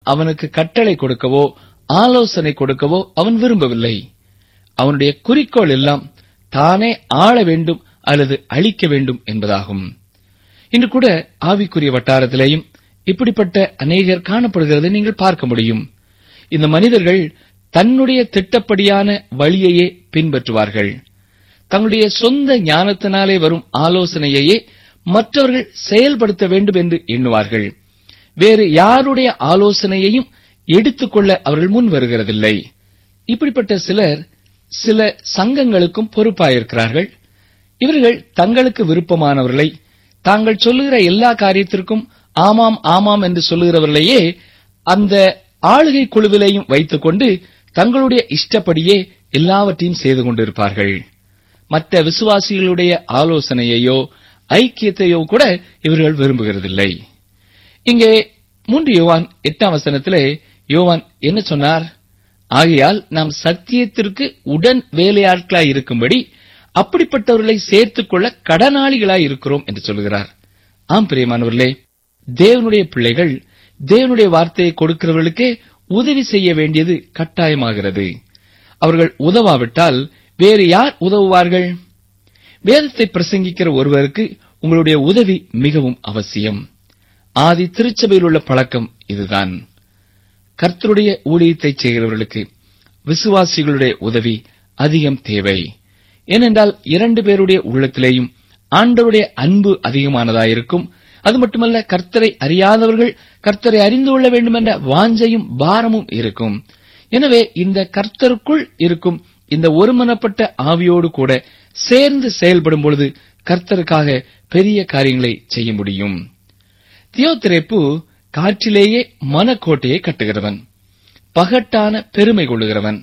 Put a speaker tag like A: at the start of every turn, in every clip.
A: அவனுக்கு கட்டளை கொடுக்கவோ ஆலோசனை கொடுக்கவோ அவன் விரும்பவில்லை அவனுடைய குறிக்கோள் எல்லாம் தானே ஆள வேண்டும் அல்லது அழிக்க வேண்டும் என்பதாகும் இன்று கூட ஆவிக்குரிய வட்டாரத்திலேயும் இப்படிப்பட்ட அநேகர் காணப்படுகிறதை நீங்கள் பார்க்க முடியும் இந்த மனிதர்கள் தன்னுடைய திட்டப்படியான வழியையே பின்பற்றுவார்கள் தங்களுடைய சொந்த ஞானத்தினாலே வரும் ஆலோசனையையே மற்றவர்கள் செயல்படுத்த வேண்டும் என்று எண்ணுவார்கள் வேறு யாருடைய ஆலோசனையையும் எடுத்துக்கொள்ள அவர்கள் முன் வருகிறதில்லை இப்படிப்பட்ட சிலர் சில சங்கங்களுக்கும் பொறுப்பாயிருக்கிறார்கள் இவர்கள் தங்களுக்கு விருப்பமானவர்களை தாங்கள் சொல்லுகிற எல்லா காரியத்திற்கும் ஆமாம் ஆமாம் என்று சொல்லுகிறவர்களையே அந்த ஆளுகை குழுவிலையும் வைத்துக்கொண்டு தங்களுடைய இஷ்டப்படியே எல்லாவற்றையும் செய்து கொண்டிருப்பார்கள் மற்ற விசுவாசிகளுடைய ஆலோசனையையோ ஐக்கியத்தையோ கூட இவர்கள் விரும்புகிறதில்லை இங்கே மூன்று யோவான் எட்டாம் வசனத்திலே யோவான் என்ன சொன்னார் ஆகையால் நாம் சத்தியத்திற்கு உடன் வேலையாட்களாய் இருக்கும்படி அப்படிப்பட்டவர்களை சேர்த்துக் கொள்ள கடனாளிகளாய் இருக்கிறோம் என்று சொல்கிறார் ஆம் பிரியமானவர்களே தேவனுடைய பிள்ளைகள் தேவனுடைய வார்த்தையை கொடுக்கிறவர்களுக்கே உதவி செய்ய வேண்டியது கட்டாயமாகிறது அவர்கள் உதவாவிட்டால் வேறு யார் உதவுவார்கள் வேதத்தை பிரசங்கிக்கிற ஒருவருக்கு உங்களுடைய உதவி மிகவும் அவசியம் ஆதி திருச்சபையில் உள்ள பழக்கம் இதுதான் கர்த்தருடைய ஊழியத்தை செய்கிறவர்களுக்கு விசுவாசிகளுடைய உதவி அதிகம் தேவை ஏனென்றால் இரண்டு பேருடைய உள்ளத்திலேயும் ஆண்டவருடைய அன்பு அதிகமானதாயிருக்கும் அது மட்டுமல்ல கர்த்தரை அறியாதவர்கள் கர்த்தரை அறிந்து கொள்ள வேண்டும் என்ற வாஞ்சையும் பாரமும் இருக்கும் எனவே இந்த கர்த்தருக்குள் இருக்கும் இந்த ஒருமனப்பட்ட ஆவியோடு கூட சேர்ந்து செயல்படும் பொழுது கர்த்தருக்காக பெரிய காரியங்களை செய்ய முடியும் தியோத்திரேப்பு காற்றிலேயே மனக்கோட்டையை கட்டுகிறவன் பகட்டான பெருமை கொள்ளுகிறவன்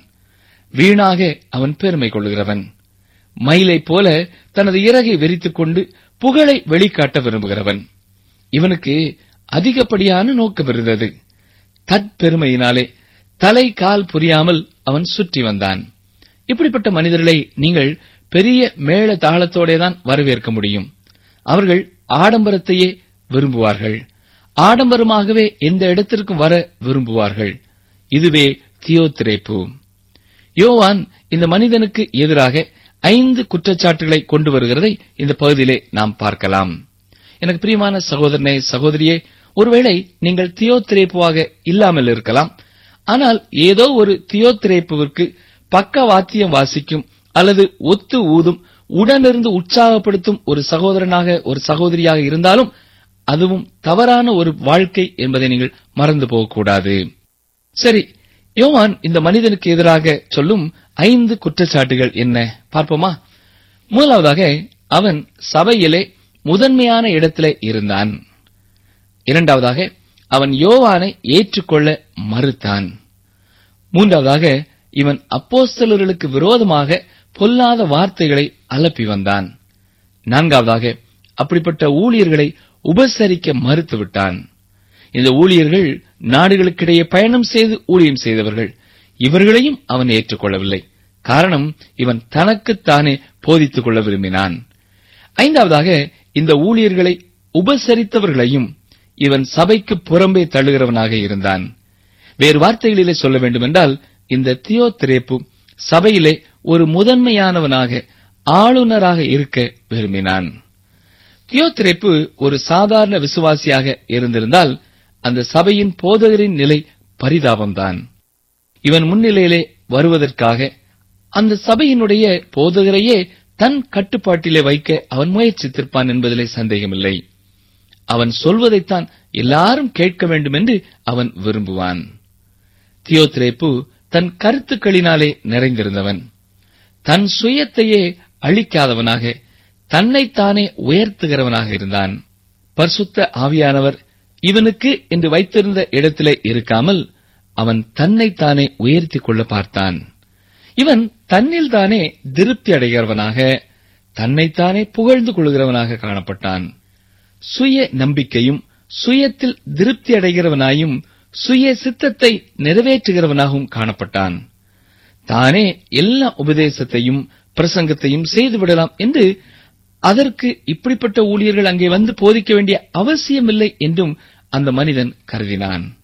A: வீணாக அவன் பெருமை கொள்ளுகிறவன் மயிலைப் போல தனது இறகை விரித்துக் கொண்டு புகழை வெளிக்காட்ட விரும்புகிறவன் இவனுக்கு அதிகப்படியான நோக்கம் இருந்தது தற்பெருமையினாலே தலை கால் புரியாமல் அவன் சுற்றி வந்தான் இப்படிப்பட்ட மனிதர்களை நீங்கள் பெரிய மேள தாளத்தோடே தான் வரவேற்க முடியும் அவர்கள் ஆடம்பரத்தையே விரும்புவார்கள் ஆடம்பரமாகவே எந்த இடத்திற்கும் வர விரும்புவார்கள் இதுவே தியோத்திரேப்பு யோவான் இந்த மனிதனுக்கு எதிராக ஐந்து குற்றச்சாட்டுகளை கொண்டு வருகிறதை இந்த பகுதியிலே நாம் பார்க்கலாம் எனக்கு பிரியமான சகோதரனே சகோதரியே ஒருவேளை நீங்கள் தியோத்திரேப்புவாக இல்லாமல் இருக்கலாம் ஆனால் ஏதோ ஒரு தியோத்திரேப்புவிற்கு பக்கவாத்தியம் வாசிக்கும் அல்லது ஒத்து ஊதும் உடனிருந்து உற்சாகப்படுத்தும் ஒரு சகோதரனாக ஒரு சகோதரியாக இருந்தாலும் அதுவும் தவறான ஒரு வாழ்க்கை என்பதை நீங்கள் மறந்து போகக்கூடாது சரி யோவான் இந்த மனிதனுக்கு எதிராக சொல்லும் ஐந்து குற்றச்சாட்டுகள் என்ன பார்ப்போமா முதலாவதாக அவன் சபையிலே முதன்மையான இடத்திலே இருந்தான் இரண்டாவதாக அவன் யோவானை ஏற்றுக்கொள்ள மறுத்தான் மூன்றாவதாக இவன் அப்போஸ்தலர்களுக்கு விரோதமாக பொல்லாத வார்த்தைகளை அலப்பி வந்தான் நான்காவதாக அப்படிப்பட்ட ஊழியர்களை உபசரிக்க மறுத்துவிட்டான் இந்த ஊழியர்கள் நாடுகளுக்கிடையே பயணம் செய்து ஊழியம் செய்தவர்கள் இவர்களையும் அவன் ஏற்றுக்கொள்ளவில்லை காரணம் இவன் தனக்குத்தானே போதித்துக் கொள்ள விரும்பினான் ஐந்தாவதாக இந்த ஊழியர்களை உபசரித்தவர்களையும் இவன் சபைக்கு புறம்பே தள்ளுகிறவனாக இருந்தான் வேறு வார்த்தைகளிலே சொல்ல வேண்டுமென்றால் இந்த தியோத்திரேப்பு சபையிலே ஒரு முதன்மையானவனாக ஆளுநராக இருக்க விரும்பினான் தியோத்திரேப்பு ஒரு சாதாரண விசுவாசியாக இருந்திருந்தால் அந்த சபையின் போதகரின் நிலை பரிதாபம்தான் இவன் முன்னிலையிலே வருவதற்காக அந்த சபையினுடைய போதகரையே தன் கட்டுப்பாட்டிலே வைக்க அவன் முயற்சித்திருப்பான் என்பதிலே சந்தேகமில்லை அவன் சொல்வதைத்தான் எல்லாரும் கேட்க வேண்டும் என்று அவன் விரும்புவான் தியோத்ரேப்பு தன் கருத்துக்களினாலே நிறைந்திருந்தவன் தன் சுயத்தையே அழிக்காதவனாக தன்னைத்தானே உயர்த்துகிறவனாக இருந்தான் பரிசுத்த ஆவியானவர் இவனுக்கு என்று வைத்திருந்த இடத்திலே இருக்காமல் அவன் தன்னைத்தானே உயர்த்திக் கொள்ள பார்த்தான் இவன் தன்னில் தானே திருப்தி அடைகிறவனாக தன்னைத்தானே புகழ்ந்து கொள்கிறவனாக காணப்பட்டான் சுய நம்பிக்கையும் சுயத்தில் திருப்தி அடைகிறவனாயும் சுய சித்தத்தை நிறைவேற்றுகிறவனாகவும் காணப்பட்டான் தானே எல்லா உபதேசத்தையும் பிரசங்கத்தையும் செய்துவிடலாம் என்று அதற்கு இப்படிப்பட்ட ஊழியர்கள் அங்கே வந்து போதிக்க வேண்டிய அவசியமில்லை என்றும் அந்த மனிதன் கருதினான்